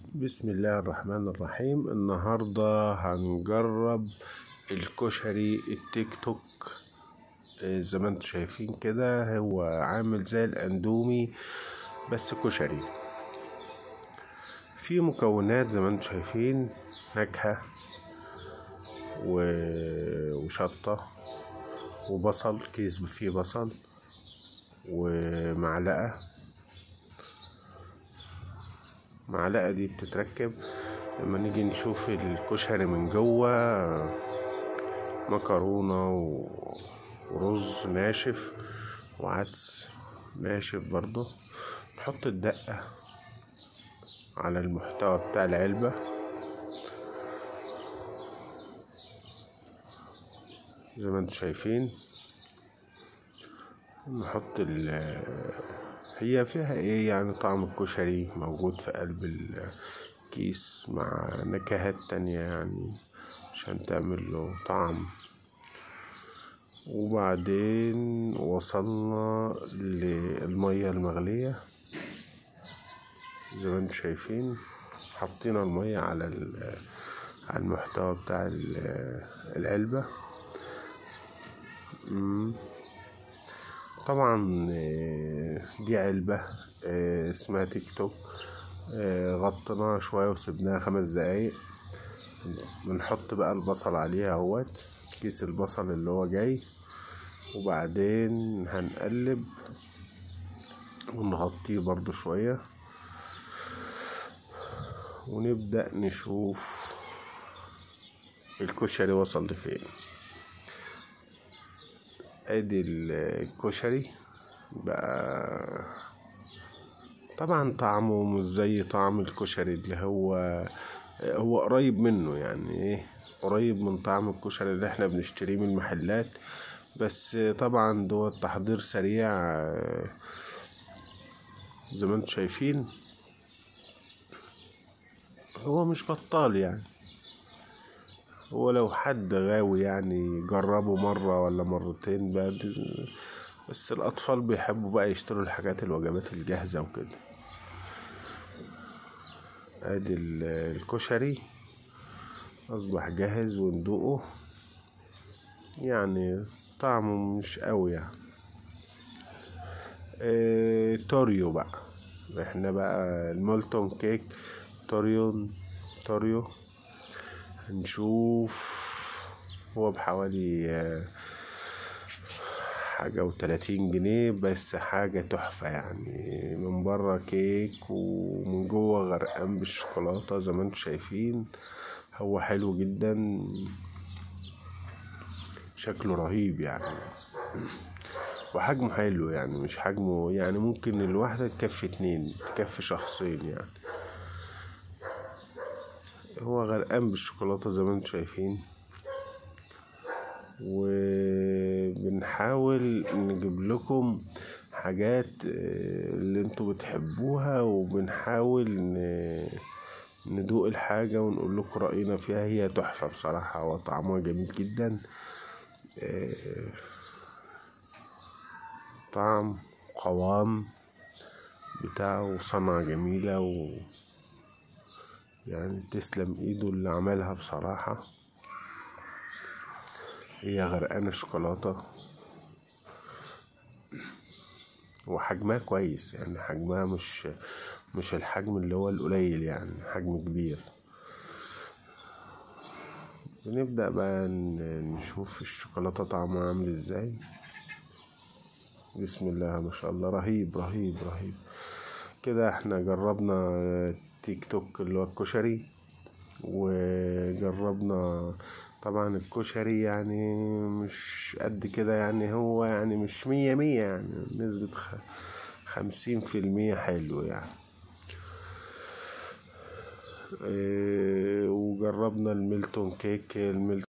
بسم الله الرحمن الرحيم النهاردة هنجرب الكشري التيك توك آه، زي ما انتم شايفين كده هو عامل زي الاندومي بس كشري في مكونات زي ما انتم شايفين نكهة و- وشطة وبصل كيس فيه بصل ومعلقة المعلقة دي بتتركب لما نيجي نشوف الكشري من جوه مكرونة و- ورز ناشف وعدس ناشف برضه نحط الدقة على المحتوى بتاع العلبة زي ما انتم شايفين نحط ال هي فيها ايه يعني طعم الكشري موجود في قلب الكيس مع نكهات تانية يعني عشان تعمل له طعم وبعدين وصلنا للمية المغلية زي ما انتم شايفين حطينا المية على ال- على المحتوى بتاع ال- العلبة مم. طبعا آه، دي علبة آه، اسمها تيك توك آه، غطيناها شوية وسبناها خمس دقايق بنحط بقى البصل عليها اهوت كيس البصل اللي هو جاي وبعدين هنقلب ونغطيه برضو شوية ونبدأ نشوف الكشري وصل لفين ادي الكشري بقى طبعا طعمه مش زي طعم الكشري اللي هو هو قريب منه يعني ايه قريب من طعم الكشري اللي احنا بنشتريه من المحلات بس طبعا دوت تحضير سريع زي ما انتم شايفين هو مش بطال يعني هو لو حد غاوي يعني جربه مرة ولا مرتين بقى دي- بس الأطفال بيحبوا بقى يشتروا الحاجات الوجبات الجاهزة وكده ادي ال- الكشري أصبح جاهز وندوقه يعني طعمه مش قوي يعني اه توريو بقى احنا بقى المولتون كيك توريون توريو هنشوف هو بحوالي آه، حاجة وتلاتين جنيه بس حاجة تحفة يعني من بره كيك ومن جوه غرقان بالشوكولاتة زي ما انتم شايفين هو حلو جدا شكله رهيب يعني وحجمه حلو يعني مش حجمه يعني ممكن الواحدة تكفي اتنين تكفي شخصين يعني هو غرقان بالشوكولاتة زي ما انتم شايفين وبنحاول نجيب لكم حاجات آه، اللي انتوا بتحبوها وبنحاول ن- ندوق الحاجة ونقول لكم رأينا فيها هي تحفة بصراحة وطعمها جميل جدا آه، طعم قوام بتاعه صنعة جميلة و يعني تسلم ايده اللي عملها بصراحة هي غرقانة شوكولاتة وحجمها كويس يعني حجمها مش مش الحجم اللي هو القليل يعني حجم كبير بنبدأ بقى ن- نشوف الشوكولاتة طعمها عامل ازاي بسم الله ما شاء الله رهيب رهيب رهيب كده احنا جربنا تيك توك اللي هو الكشري وجربنا طبعا الكشري يعني مش قد كده يعني هو يعني مش مية مية يعني نسبة خ- خمسين في المية حلو يعني إيه، وجربنا الميلتون كيك الميلتون